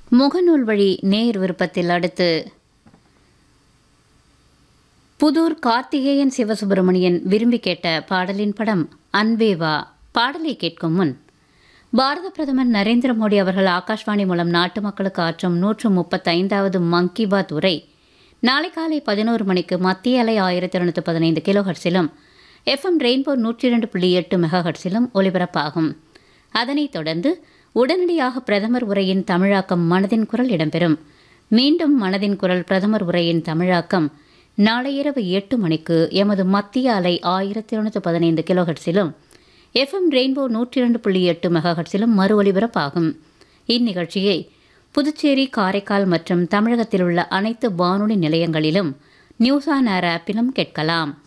முகநூல் வழி நேர் விருப்பத்தில் அடுத்து புதூர் கார்த்திகேயன் சிவசுப்பிரமணியன் விரும்பி கேட்ட பாடலின் படம் அன்பேவா பாடலை கேட்கும் முன் பாரத பிரதமர் நரேந்திர மோடி அவர்கள் ஆகாஷ்வாணி மூலம் நாட்டு மக்களுக்கு ஆற்றும் நூற்று முப்பத்தைந்தாவது மன் கி பாத் உரை நாளை காலை பதினோரு மணிக்கு மத்திய அலை ஆயிரத்தி இருநூத்தி பதினைந்து கிலோ ஹர்ஸிலும் எஃப்எம் ரெயின்போ நூற்றி இரண்டு புள்ளி எட்டு மெகா ஹர்ஸிலும் ஒலிபரப்பாகும் அதனைத் தொடர்ந்து உடனடியாக பிரதமர் உரையின் தமிழாக்கம் மனதின் குரல் இடம்பெறும் மீண்டும் மனதின் குரல் பிரதமர் உரையின் தமிழாக்கம் நாளை இரவு எட்டு மணிக்கு எமது மத்திய அலை ஆயிரத்தி இருநூத்தி பதினைந்து கிலோஹெட்ஸிலும் எஃப்எம் ரெயின்போ நூற்றி இரண்டு புள்ளி எட்டு மெகாஹெட்ஸிலும் மறு ஒலிபரப்பாகும் இந்நிகழ்ச்சியை புதுச்சேரி காரைக்கால் மற்றும் தமிழகத்தில் உள்ள அனைத்து வானொலி நிலையங்களிலும் நியூஸ் ஆன் ஏர் ஆப்பிலும் கேட்கலாம்